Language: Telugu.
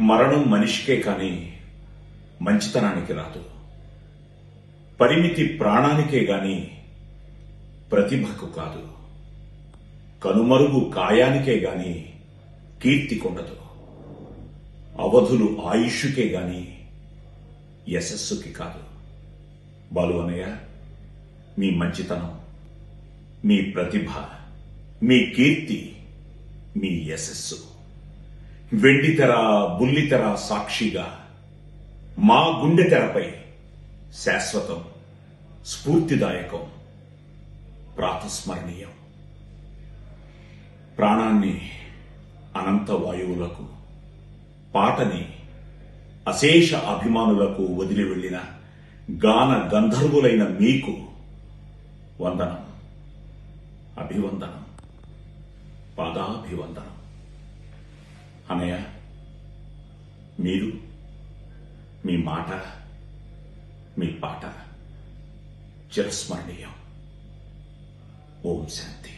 మరణం మనిషికే కాని మంచితనానికి రాదు పరిమితి ప్రాణానికే గాని ప్రతిభకు కాదు కనుమరుగు కాయానికే గాని కీర్తి కొండదు అవధులు ఆయుష్కే గాని యశస్సుకి కాదు బాలు అనయ్య మీ మంచితనం మీ ప్రతిభ మీ కీర్తి మీ యశస్సు వెండితెర బుల్లితెర సాక్షిగా మా గుండె తెరపై శాశ్వతం స్ఫూర్తిదాయకం ప్రాతస్మరణీయం ప్రాణాన్ని అనంత వాయువులకు పాటని అశేష అభిమానులకు వదిలి వెళ్లిన గాన గంధర్వులైన మీకు వందనం అభివందనం పాదాభివందనం అనయ్య మీరు మీ మాట మీ పాట చిరస్మరణీయం ఓం శాంతి